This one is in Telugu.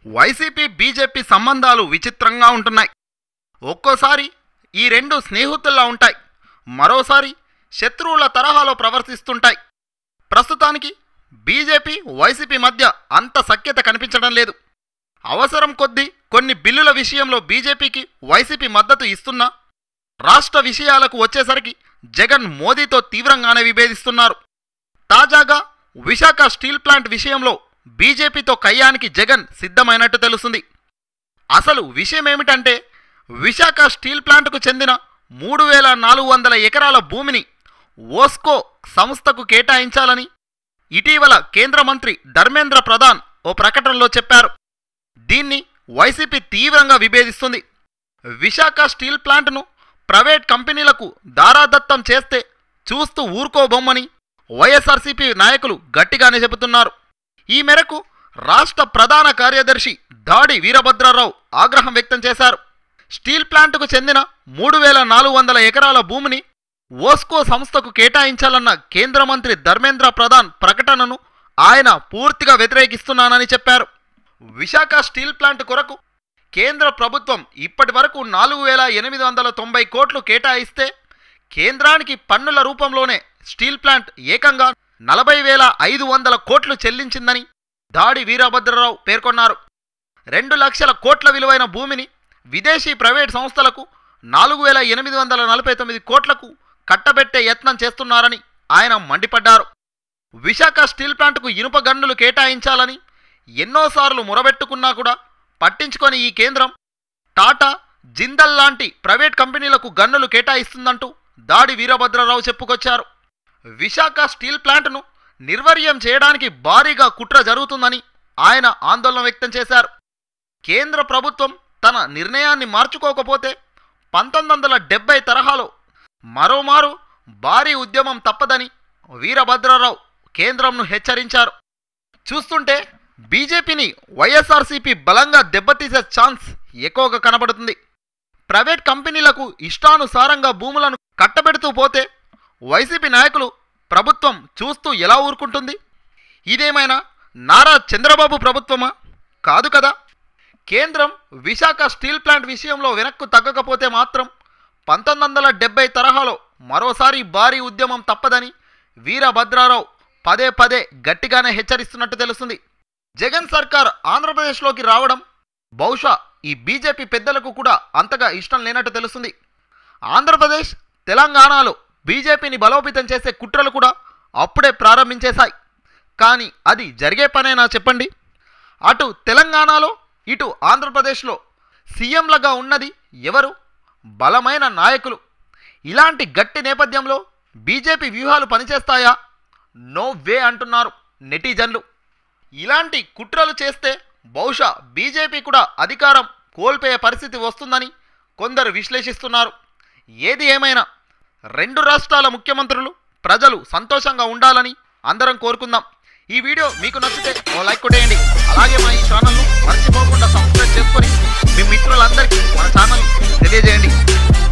వైసీపీ బీజేపీ సంబంధాలు విచిత్రంగా ఉంటున్నాయి ఒక్కోసారి ఈ రెండు స్నేహితుల్లా ఉంటాయి మరోసారి శత్రువుల తరహాలో ప్రవర్తిస్తుంటాయి ప్రస్తుతానికి బీజేపీ వైసీపీ మధ్య అంత సఖ్యత కనిపించడం లేదు అవసరం కొద్దీ కొన్ని బిల్లుల విషయంలో బీజేపీకి వైసీపీ మద్దతు ఇస్తున్నా రాష్ట్ర విషయాలకు వచ్చేసరికి జగన్ మోదీతో తీవ్రంగానే విభేదిస్తున్నారు తాజాగా విశాఖ స్టీల్ ప్లాంట్ విషయంలో బీజేపీతో కయ్యానికి జగన్ సిద్ధమైనట్టు తెలుస్తుంది అసలు విషయం ఏమిటంటే విశాఖ స్టీల్ ప్లాంట్కు చెందిన మూడు వేల నాలుగు వందల ఎకరాల భూమిని ఓస్కో సంస్థకు కేటాయించాలని ఇటీవల కేంద్ర మంత్రి ధర్మేంద్ర ప్రధాన్ ఓ ప్రకటనలో చెప్పారు దీన్ని వైసీపీ తీవ్రంగా విభేదిస్తుంది విశాఖ స్టీల్ ప్లాంట్ను ప్రైవేట్ కంపెనీలకు దారాదత్తం చేస్తే చూస్తూ ఊరుకోబొమ్మని వైఎస్ఆర్సీపీ నాయకులు గట్టిగానే చెబుతున్నారు ఈ మేరకు రాష్ట్ర ప్రధాన కార్యదర్శి దాడి వీరభద్రరావు ఆగ్రహం వ్యక్తం చేశారు స్టీల్ ప్లాంట్కు చెందిన మూడు వేల నాలుగు వందల ఎకరాల భూమిని ఓస్కో సంస్థకు కేటాయించాలన్న కేంద్ర మంత్రి ధర్మేంద్ర ప్రధాన్ ప్రకటనను ఆయన పూర్తిగా వ్యతిరేకిస్తున్నానని చెప్పారు విశాఖ స్టీల్ ప్లాంట్ కొరకు కేంద్ర ప్రభుత్వం ఇప్పటి వరకు నాలుగు వేల ఎనిమిది వందల తొంభై కోట్లు కేటాయిస్తే కేంద్రానికి పన్నుల రూపంలోనే స్టీల్ ప్లాంట్ ఏకంగా నలభై వేల ఐదు వందల కోట్లు చెల్లించిందని దాడి వీరభద్రరావు పేర్కొన్నారు రెండు లక్షల కోట్ల విలువైన భూమిని విదేశీ ప్రైవేట్ సంస్థలకు నాలుగు వేల ఎనిమిది వందల నలభై తొమ్మిది కోట్లకు కట్టబెట్టే యత్నం చేస్తున్నారని ఆయన మండిపడ్డారు విశాఖ స్టీల్ ప్లాంట్కు ఇనుప గన్నులు కేటాయించాలని ఎన్నోసార్లు మొరబెట్టుకున్నా కూడా పట్టించుకొని ఈ కేంద్రం టాటా జిందల్ లాంటి ప్రైవేట్ కంపెనీలకు గన్నులు కేటాయిస్తుందంటూ దాడి వీరభద్రరావు చెప్పుకొచ్చారు విశాఖ స్టీల్ ప్లాంట్ను నిర్వీర్యం చేయడానికి భారీగా కుట్ర జరుగుతుందని ఆయన ఆందోళన వ్యక్తం చేశారు కేంద్ర ప్రభుత్వం తన నిర్ణయాన్ని మార్చుకోకపోతే పంతొమ్మిది వందల డెబ్బై తరహాలో మరోమారు భారీ ఉద్యమం తప్పదని వీరభద్రరావు కేంద్రంను హెచ్చరించారు చూస్తుంటే బీజేపీని వైఎస్ఆర్సీపీ బలంగా దెబ్బతీసే ఛాన్స్ ఎక్కువగా కనబడుతుంది ప్రైవేట్ కంపెనీలకు ఇష్టానుసారంగా భూములను కట్టబెడుతూ పోతే వైసీపీ నాయకులు ప్రభుత్వం చూస్తూ ఎలా ఊరుకుంటుంది ఇదేమైనా నారా చంద్రబాబు ప్రభుత్వమా కాదు కదా కేంద్రం విశాఖ స్టీల్ ప్లాంట్ విషయంలో వెనక్కు తగ్గకపోతే మాత్రం పంతొమ్మిది వందల డెబ్బై తరహాలో మరోసారి భారీ ఉద్యమం తప్పదని వీరభద్రారావు పదే పదే గట్టిగానే హెచ్చరిస్తున్నట్టు తెలుస్తుంది జగన్ సర్కార్ ఆంధ్రప్రదేశ్లోకి రావడం బహుశా ఈ బీజేపీ పెద్దలకు కూడా అంతగా ఇష్టం లేనట్టు తెలుస్తుంది ఆంధ్రప్రదేశ్ తెలంగాణలో బీజేపీని బలోపేతం చేసే కుట్రలు కూడా అప్పుడే ప్రారంభించేశాయి కానీ అది జరిగే పనేనా చెప్పండి అటు తెలంగాణలో ఇటు ఆంధ్రప్రదేశ్లో సీఎంలుగా ఉన్నది ఎవరు బలమైన నాయకులు ఇలాంటి గట్టి నేపథ్యంలో బీజేపీ వ్యూహాలు పనిచేస్తాయా నో వే అంటున్నారు నెటిజన్లు ఇలాంటి కుట్రలు చేస్తే బహుశా బీజేపీ కూడా అధికారం కోల్పోయే పరిస్థితి వస్తుందని కొందరు విశ్లేషిస్తున్నారు ఏది ఏమైనా రెండు రాష్ట్రాల ముఖ్యమంత్రులు ప్రజలు సంతోషంగా ఉండాలని అందరం కోరుకుందాం ఈ వీడియో మీకు నచ్చితే ఓ లైక్ కొట్టేయండి అలాగే మా ఈ ఛానల్ను మర్చిపోకుండా సబ్స్క్రైబ్ చేసుకొని మీ మిత్రులందరికీ మన ఛానల్ తెలియజేయండి